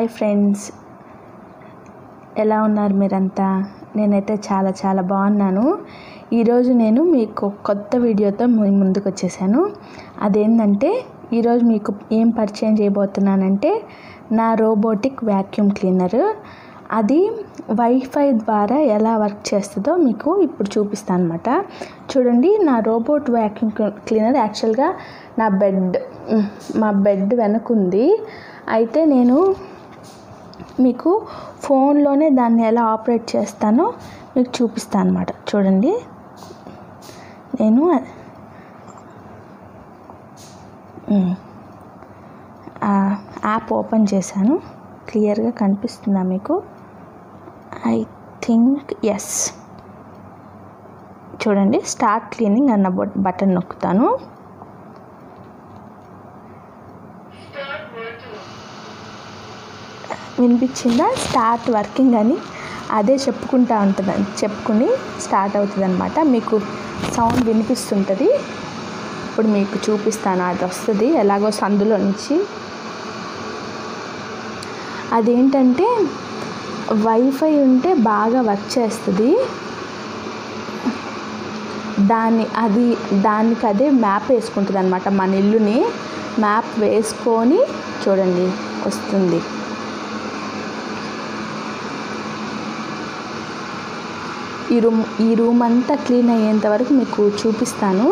hi friends ఎలా ఉన్నారు మీరంతా నేనైతే చాలా చాలా బాగున్నాను ఈరోజు నేను మీకు కొత్త వీడియోతో మీ ముందుకు వచ్చేసాను అదేంటంటే ఈరోజు మీకు ఏం పరిచయం చేయబోతున్నానంటే నా రోబోటిక్ వ్యాక్యూమ్ క్లీనర్ అది వైఫై ద్వారా ఎలా వర్క్ చేస్తుందో మీకు ఇప్పుడు చూపిస్తాను అనమాట చూడండి నా రోబోట్ వ్యాక్యూమ్ క్లీనర్ యాక్చువల్గా నా బెడ్ మా బెడ్ వెనకుంది అయితే నేను మీకు ఫోన్లోనే దాన్ని ఎలా ఆపరేట్ చేస్తానో మీకు చూపిస్తాను అనమాట చూడండి నేను యాప్ ఓపెన్ చేశాను క్లియర్గా కనిపిస్తుందా మీకు ఐ థింక్ ఎస్ చూడండి స్టార్ట్ క్లీనింగ్ అన్న బటన్ నొక్కుతాను వినిపించిందా స్టార్ట్ వర్కింగ్ అని అదే చెప్పుకుంటా ఉంటుంది చెప్పుకుని స్టార్ట్ అవుతుంది అనమాట మీకు సౌండ్ వినిపిస్తుంటుంది ఇప్పుడు మీకు చూపిస్తాను అది వస్తుంది ఎలాగో సందులో నుంచి అదేంటంటే వైఫై ఉంటే బాగా వర్క్ చేస్తుంది దాన్ని అది దానికి అదే మ్యాప్ వేసుకుంటుంది అనమాట మన ఇల్లుని మ్యాప్ వేసుకొని చూడండి వస్తుంది ఈ రూమ్ ఈ రూమ్ అంతా క్లీన్ అయ్యేంత వరకు మీకు చూపిస్తాను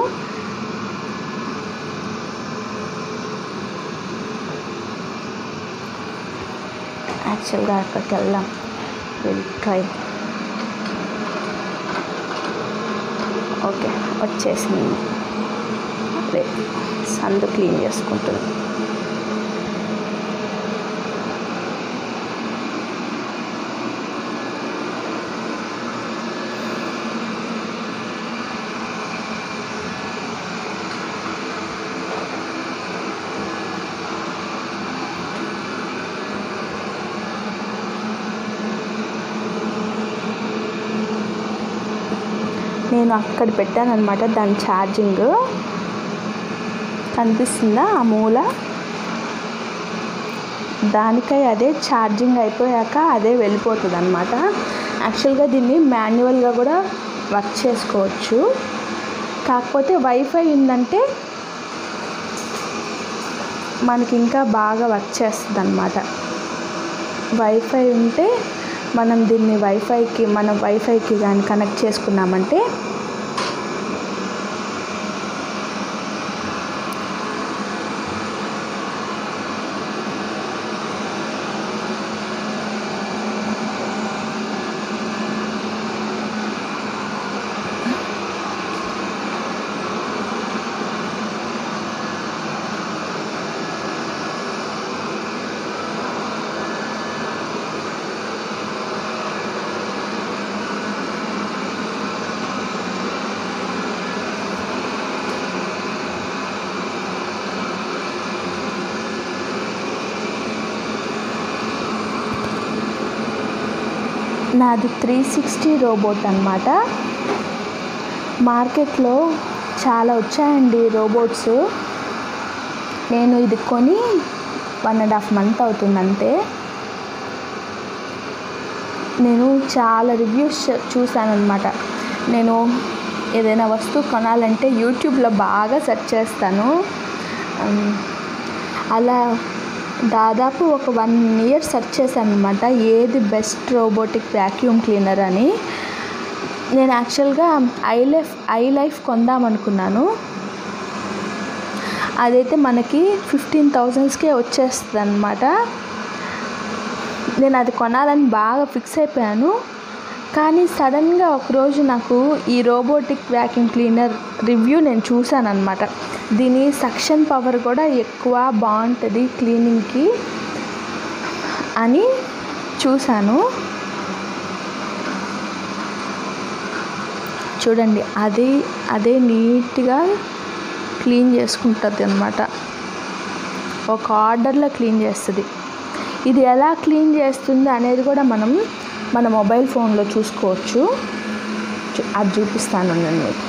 యాక్చువల్గా అక్కడికి వెళ్దాం విల్ ట్రై ఓకే వచ్చేసింది అదే సందు క్లీన్ చేసుకుంటుంది నేను అక్కడ పెట్టానమాట దాని ఛార్జింగ్ కనిపిస్తుందా ఆ మూల దానికై అదే ఛార్జింగ్ అయిపోయాక అదే వెళ్ళిపోతుంది అనమాట యాక్చువల్గా దీన్ని మాన్యువల్గా కూడా వర్క్ చేసుకోవచ్చు కాకపోతే వైఫై ఉందంటే మనకి ఇంకా బాగా వర్క్ చేస్తుంది అనమాట వైఫై ఉంటే మనం దీన్ని వైఫైకి మన వైఫైకి కానీ కనెక్ట్ చేసుకున్నామంటే నాది త్రీ సిక్స్టీ రోబోట్ అనమాట మార్కెట్లో చాలా వచ్చాయండి రోబోట్స్ నేను ఇది కొని వన్ అండ్ హాఫ్ మంత్ అవుతుంది అంతే నేను చాలా రివ్యూస్ చూశాను అనమాట నేను ఏదైనా వస్తువు కొనాలంటే యూట్యూబ్లో బాగా సెర్చ్ చేస్తాను అలా దాదాపు ఒక వన్ ఇయర్ సెర్చ్ చేశాను అనమాట ఏది బెస్ట్ రోబోటిక్ వ్యాక్యూమ్ క్లీనర్ అని నేను యాక్చువల్గా ఐ లైఫ్ ఐ లైఫ్ కొందాం అనుకున్నాను అదైతే మనకి ఫిఫ్టీన్ థౌజండ్స్కే వచ్చేస్తుంది అనమాట నేను అది కొనాలని బాగా ఫిక్స్ అయిపోయాను కానీ సడన్గా ఒకరోజు నాకు ఈ రోబోటిక్ వ్యాక్యూమ్ క్లీనర్ రివ్యూ నేను చూశాను అనమాట దీని సక్షన్ పవర్ కూడా ఎక్కువ బాగుంటుంది క్లీనింగ్కి అని చూశాను చూడండి అది అదే నీట్గా క్లీన్ చేసుకుంటుంది అనమాట ఒక ఆర్డర్లో క్లీన్ చేస్తుంది ఇది ఎలా క్లీన్ చేస్తుంది అనేది కూడా మనం మన మొబైల్ ఫోన్లో చూసుకోవచ్చు అది చూపిస్తాను నేను మీకు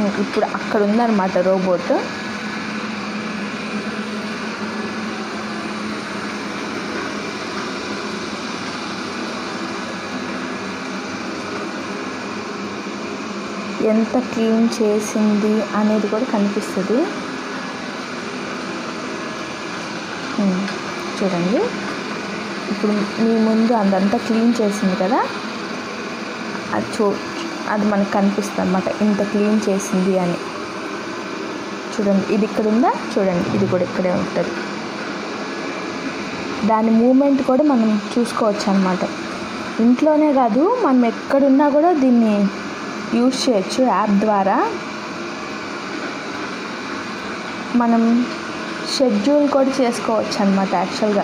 ఉమ్, ఇప్పుడు అక్కడ ఉందన్నమాట రోబోట్ ఎంత క్లీన్ చేసింది అనేది కూడా కనిపిస్తుంది ఉమ్, చూడండి ఇప్పుడు మీ ముందు అదంతా క్లీన్ చేసింది కదా అది చూ అది మనకు కనిపిస్తుంది అనమాట ఇంత క్లీన్ చేసింది అని చూడండి ఇది ఇక్కడ ఉందా చూడండి ఇది కూడా ఇక్కడే ఉంటుంది దాని మూమెంట్ కూడా మనం చూసుకోవచ్చు అనమాట ఇంట్లోనే కాదు మనం ఎక్కడున్నా కూడా దీన్ని యూజ్ చేయొచ్చు యాప్ ద్వారా మనం షెడ్యూల్ కూడా చేసుకోవచ్చు అనమాట యాక్చువల్గా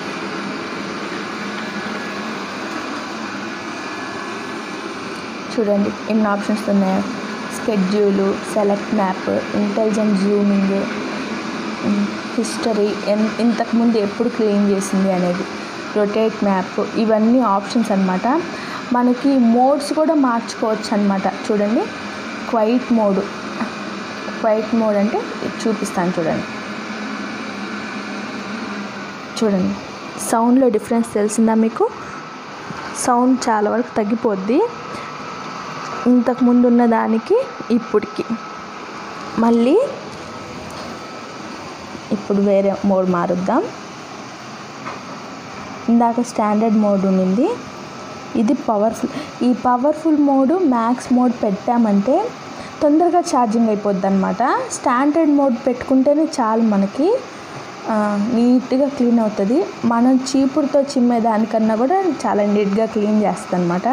చూడండి ఎన్ని ఆప్షన్స్ ఉన్నాయో schedule select map intelligent zooming history ఎన్ ఇంతకుముందు ఎప్పుడు క్లీన్ చేసింది అనేది రొటేట్ మ్యాప్ ఇవన్నీ ఆప్షన్స్ అనమాట మనకి మోడ్స్ కూడా మార్చుకోవచ్చు అనమాట చూడండి క్వైట్ మోడ్ క్వైట్ మోడ్ అంటే ఇది చూపిస్తాను చూడండి చూడండి సౌండ్లో డిఫరెన్స్ తెలిసిందా మీకు సౌండ్ చాలా వరకు తగ్గిపోద్ది ఇంతకు ముందు ఉన్న దానికి ఇప్పటికి మళ్ళీ ఇప్పుడు వేరే మోడ్ మారుద్దాం ఇందాక స్టాండర్డ్ మోడ్ ఉండింది ఇది పవర్ఫుల్ ఈ పవర్ఫుల్ మోడ్ మ్యాక్స్ మోడ్ పెట్టామంటే తొందరగా ఛార్జింగ్ అయిపోద్ది అనమాట స్టాండర్డ్ మోడ్ పెట్టుకుంటేనే చాలు మనకి ఆ, నీట్గా క్లీన్ అవుతుంది మనం చీపురుతో చిమ్మే దానికన్నా కూడా చాలా నీట్గా క్లీన్ చేస్తుంది అనమాట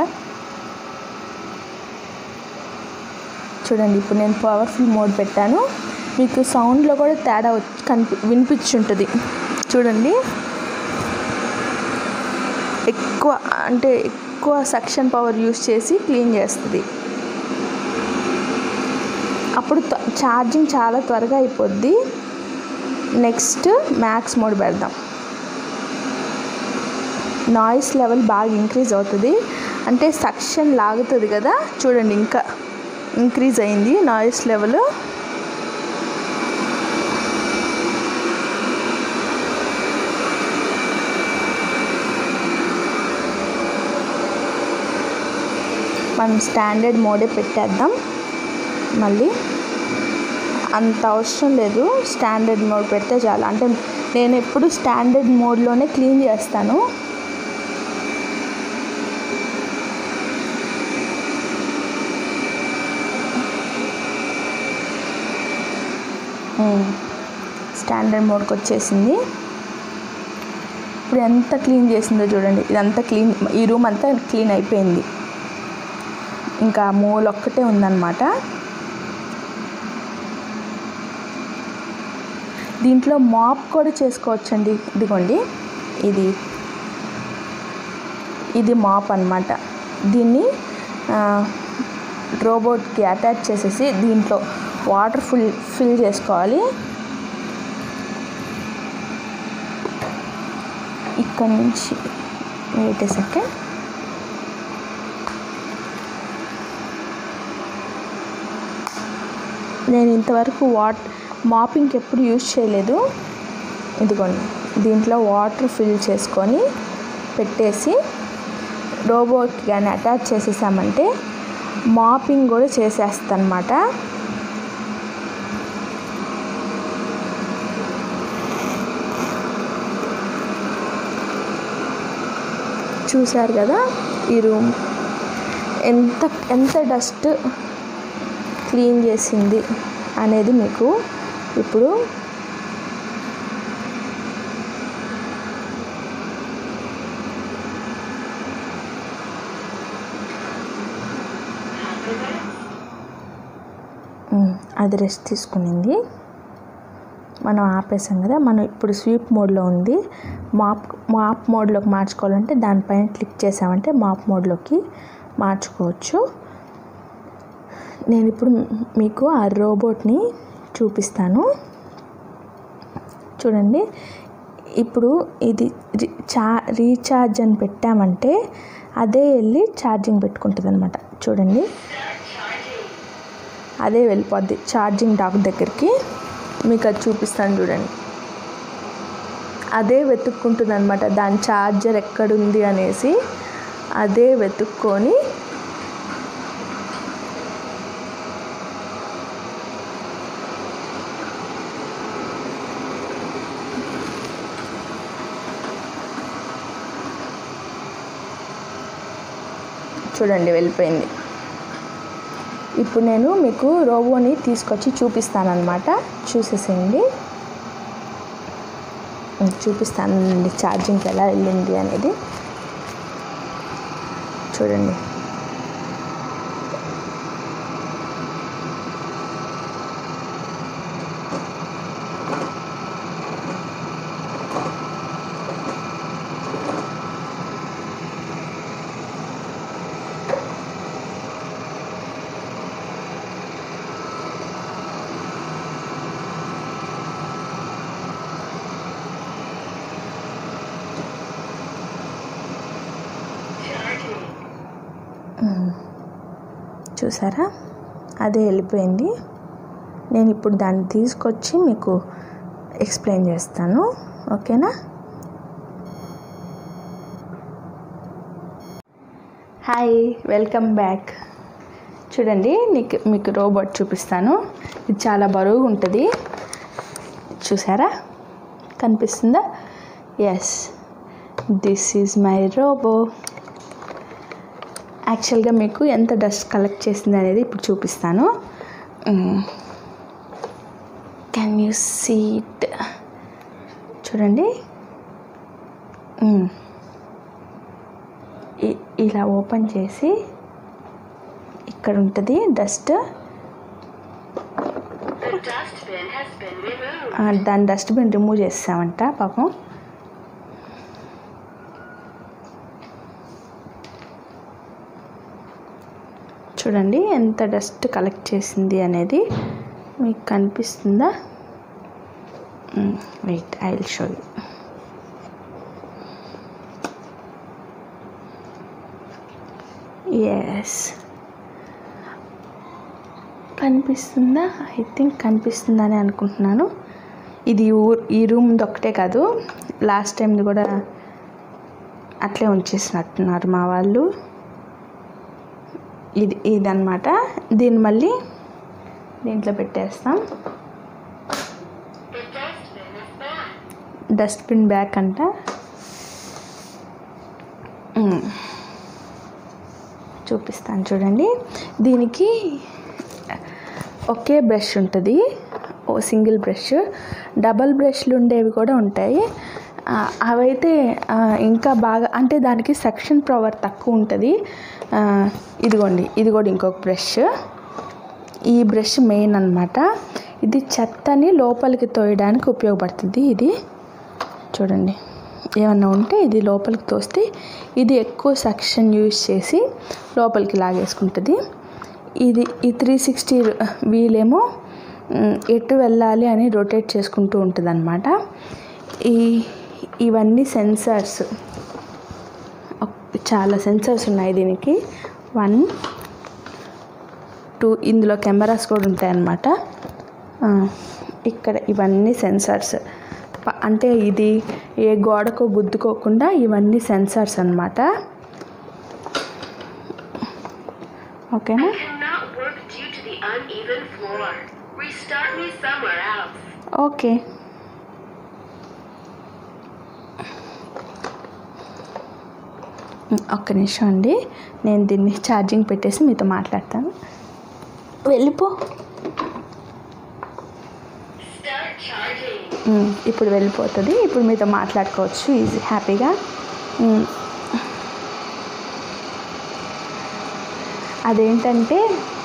చూడండి ఇప్పుడు నేను పవర్ఫుల్ మోడ్ పెట్టాను మీకు సౌండ్లో కూడా తేడా వచ్చి- కనిపి వినిపించుంటుంది చూడండి ఎక్కువ అంటే ఎక్కువ సక్షన్ పవర్ యూస్ చేసి క్లీన్ చేస్తుంది అప్పుడు త్వ- ఛార్జింగ్ చాలా త్వరగా అయిపోద్ది నెక్స్ట్ మ్యాక్స్ మోడ్ పెడదాం నాయిస్ లెవెల్ బాగా ఇంక్రీజ్ అవుతుంది అంటే సక్షన్ లాగుతుంది కదా చూడండి ఇంకా ఇంక్రీజ్ అయింది నాయిస్ లెవెల్ మనం స్టాండర్డ్ మోడే పెట్టేద్దాం మళ్ళీ అంత అవసరం లేదు స్టాండర్డ్ మోడ్ పెడితే చాలు అంటే నేను ఎప్పుడు స్టాండర్డ్ మోడ్లోనే క్లీన్ చేస్తాను ఉమ్, స్టాండర్డ్ మోడ్కి వచ్చేసింది ఇప్పుడు ఎంత క్లీన్ చేసిందో చూడండి ఇదంతా క్లీన్ ఈ రూమ్ అంతా క్లీన్ అయిపోయింది ఇంకా మూల ఒక్కటే ఉందన్నమాట దీంట్లో మాప్ కూడా చేసుకోవచ్చండి ఇదిగోండి ఇది ఇది మాప్ అన్నమాట దీన్ని ఆ, రోబోట్కి అటాచ్ చేసేసి దీంట్లో వాటర్ ఫుల్ ఫిల్ చేసుకోవాలి ఇక్కడ నుంచి వెయిట్ సెకండ్ నేను ఇంతవరకు వాట్ మాపింగ్కి ఎప్పుడు యూజ్ చేయలేదు ఇదిగోండి దీంట్లో వాటర్ ఫిల్ చేసుకొని పెట్టేసి రోబోట్కి కానీ అటాచ్ చేసేసామంటే మాపింగ్ కూడా చేసేస్తా అనమాట చూశారు కదా ఈ రూమ్ ఎంత ఎంత డస్ట్ క్లీన్ చేసింది అనేది మీకు ఇప్పుడు ఉమ్, అది రెస్ట్ తీసుకునింది మనం ఆపేసాం కదా మనం ఇప్పుడు స్వీప్ మోడ్లో ఉంది మాప్ మాప్ మోడ్లోకి మార్చుకోవాలంటే దానిపైన క్లిక్ చేసామంటే మాప్ మోడ్లోకి మార్చుకోవచ్చు నేను ఇప్పుడు మీకు ఆ రోబోట్ని చూపిస్తాను చూడండి ఇప్పుడు ఇది రి- చా రీఛార్జ్ అని పెట్టామంటే అదే వెళ్ళి ఛార్జింగ్ పెట్టుకుంటుంది అనమాట చూడండి అదే వెళ్ళిపోద్ది ఛార్జింగ్ డాక్ దగ్గరికి మీకు అది చూపిస్తాను చూడండి అదే వెతుక్కుంటుంది అనమాట దాని ఛార్జర్ ఎక్కడుంది అనేసి అదే వెతుక్కొని చూడండి వెళ్ళిపోయింది ఇప్పుడు నేను మీకు రోబోని తీసుకొచ్చి చూపిస్తానన్నమాట చూసేసేయండి చూపిస్తానండి ఛార్జింగ్కి ఎలా వెళ్ళింది అనేది చూడండి చూసారా అదే వెళ్ళిపోయింది నేను ఇప్పుడు దాన్ని తీసుకొచ్చి మీకు ఎక్స్ప్లెయిన్ చేస్తాను ఓకేనా హాయ్ వెల్కమ్ బ్యాక్ చూడండి నీకు మీకు రోబోట్ చూపిస్తాను ఇది చాలా బరువుగా ఉంటుంది చూసారా కనిపిస్తుందా yes this is my robo యాక్చువల్గా మీకు ఎంత డస్ట్ కలెక్ట్ చేసింది అనేది ఇప్పుడు చూపిస్తాను కెన్ యూ సీట్ చూడండి ఇలా ఓపెన్ చేసి ఇక్కడ ఉంటుంది డస్ట్ దాని డస్ట్బిన్ రిమూవ్ చేసామంట పాపం చూడండి ఎంత డస్ట్ కలెక్ట్ చేసింది అనేది మీకు కనిపిస్తుందా wait I will show you yes కనిపిస్తుందా ఐ థింక్ కనిపిస్తుందని అనుకుంటున్నాను ఇది ఊ ఈ రూమ్ ఒక్కటే కాదు లాస్ట్ టైంది కూడా అట్లే ఉంచేసినట్టున్నారు మా వాళ్ళు ఇది ఇదన్నమాట దీన్ని మళ్ళీ దీంట్లో పెట్టేస్తాం డస్ట్బిన్ బ్యాగ్ అంట చూపిస్తాను చూడండి దీనికి ఒకే బ్రష్ ఉంటుంది ఓ సింగిల్ బ్రష్ డబల్ బ్రష్లు ఉండేవి కూడా ఉంటాయి అవైతే ఇంకా బాగా అంటే దానికి సెక్షన్ పవర్ తక్కువ ఉంటుంది ఇదిగోండి ఇది కూడా ఇంకొక బ్రష్ ఈ బ్రష్ మెయిన్ అనమాట ఇది చెత్తని లోపలికి తోయడానికి ఉపయోగపడుతుంది ఇది చూడండి ఏమన్నా ఉంటే ఇది లోపలికి తోస్తే ఇది ఎక్కువ సెక్షన్ యూజ్ చేసి లోపలికి లాగేసుకుంటుంది ఇది ఈ త్రీ సిక్స్టీ వీలేమో ఎటు వెళ్ళాలి అని రొటేట్ చేసుకుంటూ ఉంటుంది అనమాట ఈ ఇవన్నీ సెన్సార్స్ చాలా సెన్సార్స్ ఉన్నాయి దీనికి వన్ టూ ఇందులో కెమెరాస్ కూడా ఉంటాయన్నమాట ఇక్కడ ఇవన్నీ సెన్సార్స్ అంటే ఇది ఏ గోడకు గుద్దుకోకుండా ఇవన్నీ సెన్సార్స్ అనమాట ఓకేనా ఓకే ఒక్క నిమిషం అండి నేను దీన్ని ఛార్జింగ్ పెట్టేసి మీతో మాట్లాడతాను వెళ్ళిపో ఇప్పుడు వెళ్ళిపోతుంది ఇప్పుడు మీతో మాట్లాడుకోవచ్చు ఈజీ హ్యాపీగా అదేంటంటే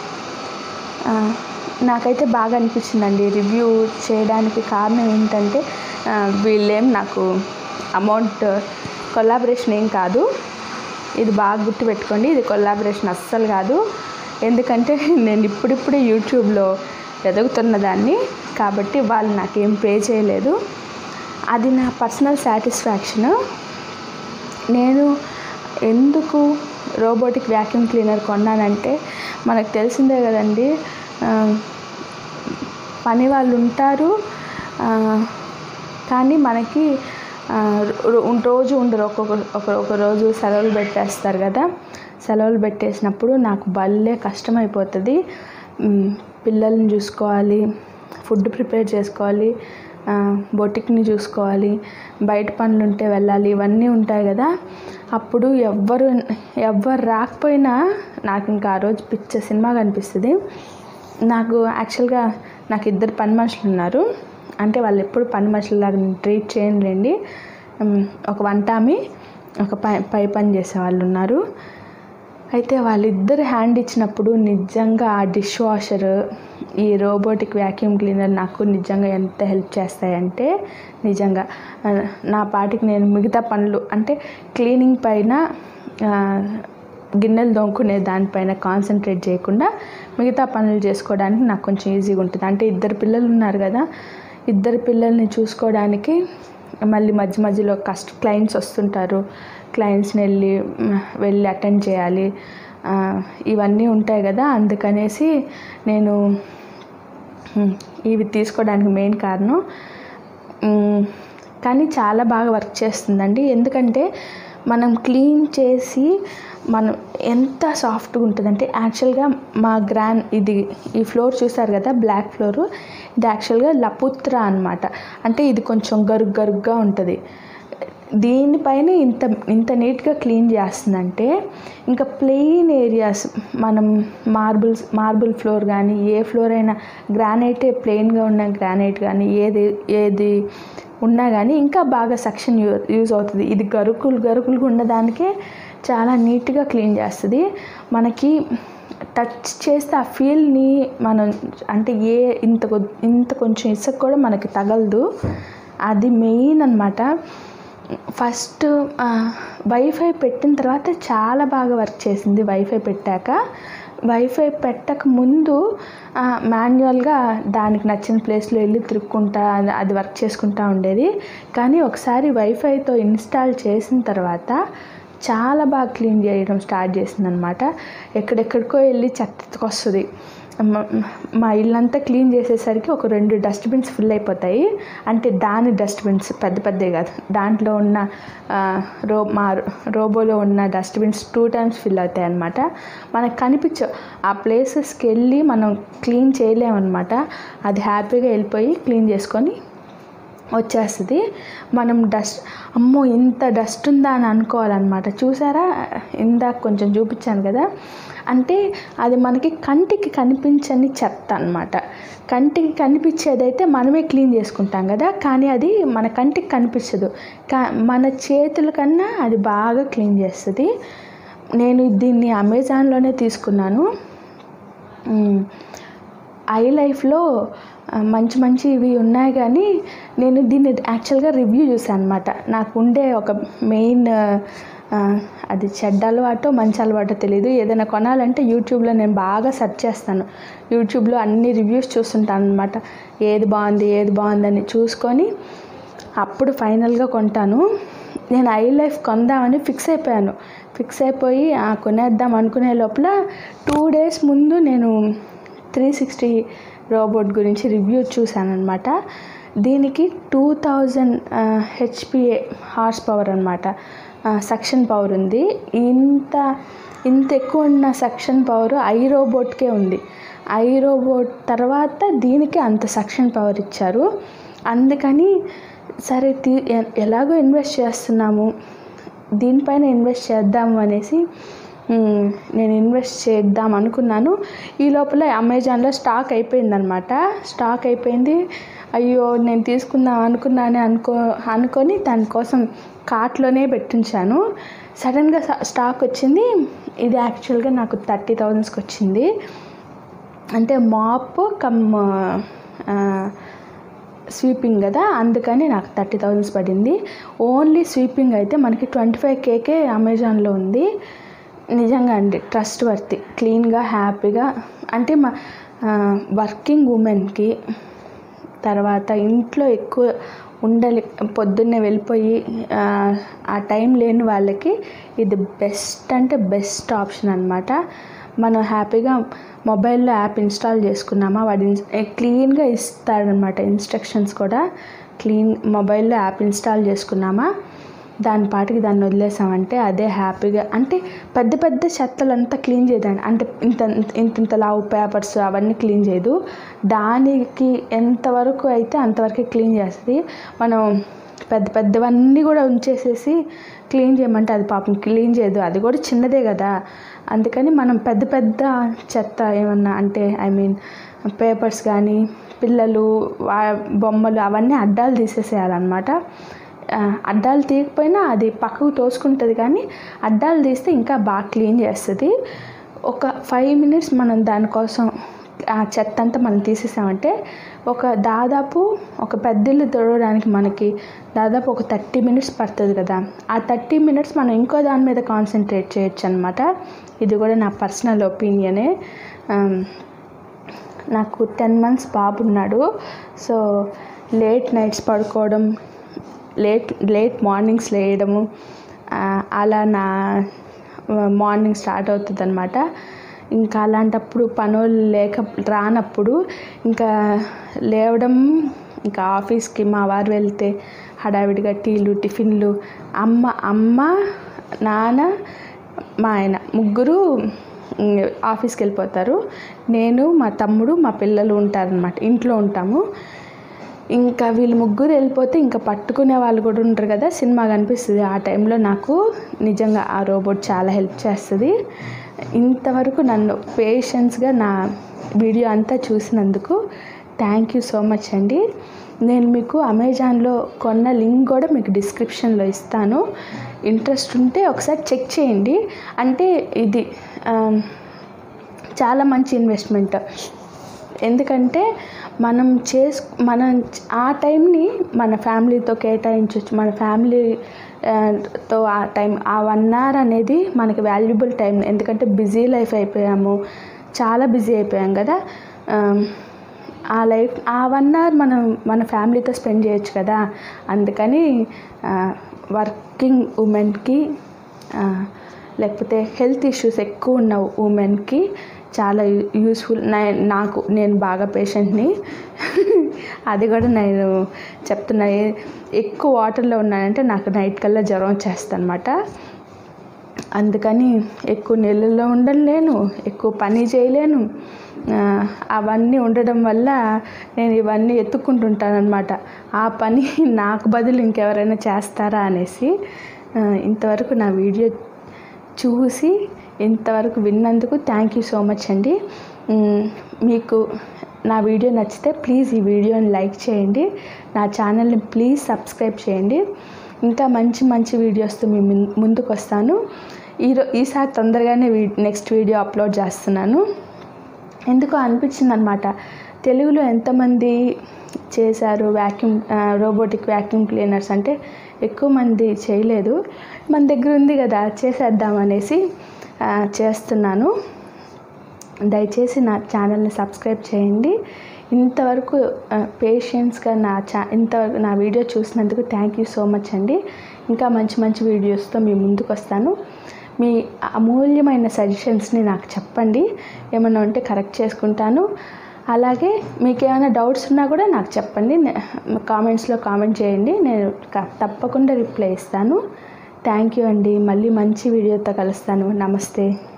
నాకైతే బాగా అనిపించిందండి రివ్యూ చేయడానికి కారణం ఏంటంటే వీళ్ళేం నాకు అమౌంట్ కొలాబరేషన్ ఏం కాదు ఇది బాగా గుర్తుపెట్టుకోండి ఇది కొలాబరేషన్ అస్సలు కాదు ఎందుకంటే నేను ఇప్పుడిప్పుడే యూట్యూబ్లో ఎదుగుతున్న దాన్ని కాబట్టి వాళ్ళు నాకేం పే చేయలేదు అది నా పర్సనల్ సాటిస్ఫాక్షన్ నేను ఎందుకు రోబోటిక్ వ్యాక్యూమ్ క్లీనర్ కొన్నానంటే మనకు తెలిసిందే కదండి ఆ, పని వాళ్ళు ఉంటారు ఆ, కానీ మనకి ఆ, రో- రోజు ఉండరు ఒక్కొక్క ఒక ఒక రోజు సెలవులు పెట్టేస్తారు కదా సెలవులు పెట్టేసినప్పుడు నాకు భలే కష్టమైపోతుంది మ్, పిల్లల్ని చూసుకోవాలి ఫుడ్ ప్రిపేర్ చేసుకోవాలి ఆ, బొటిక్ని చూసుకోవాలి బయట పనులు ఉంటే వెళ్ళాలి ఇవన్నీ ఉంటాయి కదా అప్పుడు ఎవ్వరు ఎవ్వరు రాకపోయినా నాకు ఇంకా ఆ రోజు పిచ్చ సినిమా కనిపిస్తుంది నాకు యాక్చువల్గా నాకు ఇద్దరు పని మనుషులు ఉన్నారు అంటే వాళ్ళు ఎప్పుడు పని మనుషులలాగా ట్రీట్ చేయనులేండి ఉమ్, ఒక వంట ఆమె ఒక పై పై పని చేసే వాళ్ళు ఉన్నారు అయితే వాళ్ళిద్దరు హ్యాండ్ ఇచ్చినప్పుడు నిజంగా ఆ డిష్ వాషర్ ఈ రోబోటిక్ వ్యాక్యూమ్ క్లీనర్ నాకు నిజంగా ఎంత హెల్ప్ చేస్తాయంటే నిజంగా ఆ, నా పాటికి నేను మిగతా పనులు అంటే క్లీనింగ్ పైన ఆ, గిన్నెలు దొంకునే దానిపైన కాన్సన్ట్రేట్ చేయకుండా మిగతా పనులు చేసుకోవడానికి నాకు కొంచెం ఈజీగా ఉంటుంది అంటే ఇద్దరు పిల్లలు ఉన్నారు కదా ఇద్దరు పిల్లల్ని చూసుకోవడానికి మళ్ళీ మధ్య మధ్యలో కష్ట క్లయింట్స్ వస్తుంటారు క్లయింట్స్ని వెళ్ళి మ్, వెళ్ళి అటెండ్ చేయాలి ఆ, ఇవన్నీ ఉంటాయి కదా అందుకనేసి నేను మ్, ఇవి తీసుకోవడానికి మెయిన్ కారణం మ్, కానీ చాలా బాగా వర్క్ చేస్తుందండి ఎందుకంటే మనం క్లీన్ చేసి మనం ఎంత సాఫ్ట్గా ఉంటుంది అంటే యాక్చువల్గా మా గ్రాండ్ ఇది ఈ ఫ్లోర్ చూసారు కదా బ్లాక్ ఫ్లోర్ ఇది యాక్చువల్గా లపుత్ర అనమాట అంటే ఇది కొంచెం గరుగ్ గరుగ్గా ఉంటుంది దీనిపైన ఇంత ఇంత నీట్గా క్లీన్ చేస్తుందంటే ఇంకా ప్లెయిన్ ఏరియాస్ మనం మార్బుల్స్ మార్బుల్ ఫ్లోర్ కానీ ఏ ఫ్లోర్ అయినా గ్రానైటే ప్లెయిన్గా ఉన్న గ్రానైట్ కానీ ఏది ఏది ఉన్నా కానీ ఇంకా బాగా సక్షన్ యూ యూజ్ అవుతుంది ఇది గరుకులు గరుకులుగా ఉన్నదానికే చాలా నీట్గా క్లీన్ చేస్తుంది మనకి టచ్ చేస్తే ఆ ఫీల్ని మనం అంటే ఏ ఇంత కొ- ఇంత కొంచెం ఇసుక కూడా మనకి తగలదు అది మెయిన్ అనమాట ఫస్ట్ వైఫై పెట్టిన తర్వాత చాలా బాగా వర్క్ చేసింది వైఫై పెట్టాక వైఫై పెట్టక ముందు మాన్యువల్గా దానికి నచ్చిన ప్లేస్లో వెళ్ళి తిరుక్కుంటా అది- అది వర్క్ చేసుకుంటా ఉండేది కానీ ఒకసారి వైఫైతో ఇన్స్టాల్ చేసిన తర్వాత చాలా బాగా క్లీన్ చేయడం స్టార్ట్ చేసింది అనమాట ఎక్కడెక్కడికో వెళ్ళి చెత్తకొస్తుంది మ- మా ఇల్లంతా క్లీన్ చేసేసరికి ఒక రెండు డస్ట్బిన్స్ ఫుల్ అయిపోతాయి అంటే దాని డస్ట్బిన్స్ పెద్ద పెద్దవి కాదు దాంట్లో ఉన్న ఆ, రో మా రోబోలో ఉన్న డస్ట్బిన్స్ టూ టైమ్స్ ఫిల్ అవుతాయి అనమాట మనకు కనిపించవు ఆ ప్లేసెస్కి వెళ్ళి మనం క్లీన్ చేయలేమన్నమాట అది హ్యాపీగా వెళ్ళిపోయి క్లీన్ చేసుకొని వచ్చేస్తుంది మనం డస్ట్ అమ్మో ఇంత డస్ట్ ఉందా అని అనుకోవాలన్నమాట చూసారా ఇందాక కొంచెం చూపించాను కదా అంటే అది మనకి కంటికి కనిపించని చెత్త అనమాట కంటికి కనిపించేదైతే మనమే క్లీన్ చేసుకుంటాం కదా కానీ అది మన కంటికి కనిపించదు కా మన చేతుల కన్నా అది బాగా క్లీన్ చేస్తుంది నేను దీన్ని అమెజాన్లోనే తీసుకున్నాను మ్, ఐ లైఫ్లో ఆ, మంచి మంచి ఇవి ఉన్నాయి కానీ నేను దీన్ని యాక్చువల్గా రివ్యూ చూసాను అనమాట నాకు ఉండే ఒక మెయిన్ ఆ, అది చెడ్డ అలవాటో మంచి అలవాటో తెలియదు ఏదైనా కొనాలంటే యూట్యూబ్లో నేను బాగా సెర్చ్ చేస్తాను యూట్యూబ్లో అన్ని రివ్యూస్ చూస్తుంటాను అనమాట ఏది బాగుంది ఏది బాగుందని చూసుకొని అప్పుడు ఫైనల్గా కొంటాను నేను ఐ లైఫ్ కొందామని ఫిక్స్ అయిపోయాను ఫిక్స్ అయిపోయి ఆ, కొనేద్దాం అనుకునే లోపల టూ డేస్ ముందు నేను త్రీ సిక్స్టీ రోబోట్ గురించి రివ్యూ చూశాను అనమాట దీనికి two thousand HPA horse power అనమాట సక్షన్ పవర్ ఉంది ఇంత ఇంత ఎక్కువ ఉన్న సక్షన్ పవర్ ఐ రోబోట్కే ఉంది ఐ రోబోట్ తర్వాత దీనికి అంత సక్షన్ పవర్ ఇచ్చారు అందుకని సరే తీ ఎ- ఎలాగో ఇన్వెస్ట్ చేస్తున్నాము దీనిపైన ఇన్వెస్ట్ చేద్దాము అనేసి మ్, నేను ఇన్వెస్ట్ చేద్దాం అనుకున్నాను ఈ లోపల అమెజాన్లో స్టాక్ అయిపోయిందనమాట స్టాక్ అయిపోయింది అయ్యో నేను తీసుకుందాం అనుకున్నానే అనుకో అనుకొని దానికోసం కార్ట్లోనే పెట్టించాను సడన్గా స- స్టాక్ వచ్చింది ఇది యాక్చువల్గా నాకు థర్టీ థౌజండ్స్కి వచ్చింది అంటే మాప్ కమ్ ఆ, స్వీపింగ్ కదా అందుకని నాకు థర్టీ థౌజండ్స్ పడింది ఓన్లీ స్వీపింగ్ అయితే మనకి ట్వంటీ ఫైవ్ కేకే అమెజాన్లో ఉంది నిజంగా అండి ట్రస్ట్ వర్తి క్లీన్గా హ్యాపీగా అంటే మా వర్కింగ్ ఉమెన్కి తర్వాత ఇంట్లో ఎక్కువ ఉండలి పొద్దున్నే వెళ్ళిపోయి ఆ, ఆ టైం లేని వాళ్ళకి ఇది బెస్ట్ అంటే బెస్ట్ ఆప్షన్ అనమాట మనం హ్యాపీగా మొబైల్లో యాప్ ఇన్స్టాల్ చేసుకున్నామా వాడు ఇన్స్- క్లీన్గా ఇస్తాడనమాట ఇన్స్ట్రక్షన్స్ కూడా క్లీన్ మొబైల్లో యాప్ ఇన్స్టాల్ చేసుకున్నామా దాని పాటికి దాన్ని వదిలేసామంటే అదే హ్యాపీగా అంటే పెద్ద పెద్ద చెత్తలంతా క్లీన్ చేయదండి అంటే ఇంత ఇంత ఇంత లావు పేపర్స్ అవన్నీ క్లీన్ చేయదు దానికి ఎంతవరకు అయితే అంతవరకే క్లీన్ చేస్తుంది మనం పెద్ద పెద్దవన్నీ కూడా ఉంచేసేసి క్లీన్ చేయమంటే అది పాపం క్లీన్ చేయదు అది కూడా చిన్నదే కదా అందుకని మనం పెద్ద పెద్ద చెత్త ఏమన్నా అంటే ఐ మీన్ పేపర్స్ కానీ పిల్లలు వా- బొమ్మలు అవన్నీ అడ్డాలు తీసేసేయాలన్నమాట ఆ, అడ్డాలు తీయకపోయినా అది పక్కకు తోసుకుంటుంది కానీ అడ్డాలు తీస్తే ఇంకా బాగా క్లీన్ చేస్తుంది ఒక ఫైవ్ మినిట్స్ మనం దానికోసం ఆ చెత్త అంతా మనం తీసేసామంటే ఒక దాదాపు ఒక పెద్దిల్లు తుడవడానికి మనకి దాదాపు ఒక థర్టీ మినిట్స్ పడుతుంది కదా ఆ థర్టీ మినిట్స్ మనం ఇంకో దాని మీద కాన్సన్ట్రేట్ చేయొచ్చు అనమాట ఇది కూడా నా పర్సనల్ ఒపీనియనే నాకు టెన్ మంత్స్ బాబు ఉన్నాడు సో లేట్ నైట్స్ పడుకోవడం లేట్ లేట్ మార్నింగ్స్ లేయడము ఆ, అలా నా మార్నింగ్ స్టార్ట్ అవుతుంది అనమాట ఇంకా అలాంటప్పుడు పనులు లేక రానప్పుడు ఇంకా లేవడం ఇంకా ఆఫీస్కి మా వారు వెళ్తే హడావిడిగా టీలు టిఫిన్లు అమ్మ అమ్మ నాన్న మా ఆయన ముగ్గురు ఉమ్, ఆఫీస్కి వెళ్ళిపోతారు నేను మా తమ్ముడు మా పిల్లలు ఉంటారనమాట ఇంట్లో ఉంటాము ఇంకా వీళ్ళు ముగ్గురు వెళ్ళిపోతే ఇంకా పట్టుకునే వాళ్ళు కూడా ఉంటారు కదా సినిమా కనిపిస్తుంది ఆ టైంలో నాకు నిజంగా ఆ రోబోట్ చాలా హెల్ప్ చేస్తుంది ఇంతవరకు నన్ను పేషెన్స్గా నా వీడియో అంతా చూసినందుకు థ్యాంక్ యూ సో మచ్ అండి నేను మీకు అమెజాన్లో కొన్న లింక్ కూడా మీకు డిస్క్రిప్షన్లో ఇస్తాను ఇంట్రెస్ట్ ఉంటే ఒకసారి చెక్ చేయండి అంటే ఇది ఆ, చాలా మంచి ఇన్వెస్ట్మెంట్ ఎందుకంటే మనం చేసు మనం ఆ టైంని మన ఫ్యామిలీతో కేటాయించవచ్చు మన ఫ్యామిలీ ఆ, తో ఆ టైం ఆ వన్ అవర్ అనేది మనకి వాల్యుబుల్ టైం ఎందుకంటే బిజీ లైఫ్ అయిపోయాము చాలా బిజీ అయిపోయాం కదా ఆ, ఆ లైఫ్ ఆ వన్ అవర్ మనం మన ఫ్యామిలీతో స్పెండ్ చేయొచ్చు కదా అందుకని వర్కింగ్ ఉమెన్కి లేకపోతే హెల్త్ ఇష్యూస్ ఎక్కువ ఉన్న ఉమెన్కి చాలా యూస్ఫుల్ నాకు నేను బాగా పేషెంట్ని అది కూడా నేను చెప్తున్నా ఏ- ఎక్కువ వాటర్లో ఉన్నానంటే నాకు నైట్ కల్లా జ్వరం వచ్చేస్తుంది అనమాట అందుకని ఎక్కువ నీళ్ళల్లో ఉండలేను ఎక్కువ పని చేయలేను ఆ, అవన్నీ ఉండడం వల్ల నేను ఇవన్నీ ఎత్తుక్కుంటుంటానమాట ఆ పని నాకు బదులు ఇంకెవరైనా చేస్తారా అనేసి ఆ, ఇంతవరకు నా వీడియో చూసి ఇంతవరకు విన్నందుకు థ్యాంక్ యూ సో మచ్ అండి మ్, మీకు నా వీడియో నచ్చితే ప్లీజ్ ఈ వీడియోని లైక్ చేయండి నా ఛానల్ని ప్లీజ్ సబ్స్క్రైబ్ చేయండి ఇంకా మంచి మంచి వీడియోస్తో మీ ముం- ముందుకు వస్తాను ఈరో ఈసారి తొందరగానే వీ నెక్స్ట్ వీడియో అప్లోడ్ చేస్తున్నాను ఎందుకో అనిపించింది అనమాట తెలుగులో ఎంతమంది చేశారు వ్యాక్యూమ్ రోబోటిక్ వ్యాక్యూమ్ క్లీనర్స్ అంటే ఎక్కువ మంది చేయలేదు మన దగ్గర ఉంది కదా చేసేద్దాం అనేసి ఆ, చేస్తున్నాను దయచేసి నా ఛానల్ని సబ్స్క్రైబ్ చేయండి ఇంతవరకు పేషెన్స్గా నా ఛా ఇంతవరకు నా వీడియో చూసినందుకు థ్యాంక్ యూ సో మచ్ అండి ఇంకా మంచి మంచి వీడియోస్తో మీ ముందుకు వస్తాను మీ అమూల్యమైన సజెషన్స్ని నాకు చెప్పండి ఏమైనా ఉంటే కరెక్ట్ చేసుకుంటాను అలాగే మీకు ఏమైనా డౌట్స్ ఉన్నా కూడా నాకు చెప్పండి కామెంట్స్లో కామెంట్ చేయండి నేను క- తప్పకుండా రిప్లై ఇస్తాను థ్యాంక్ యూ అండి మళ్ళీ మంచి వీడియోతో కలుస్తాను నమస్తే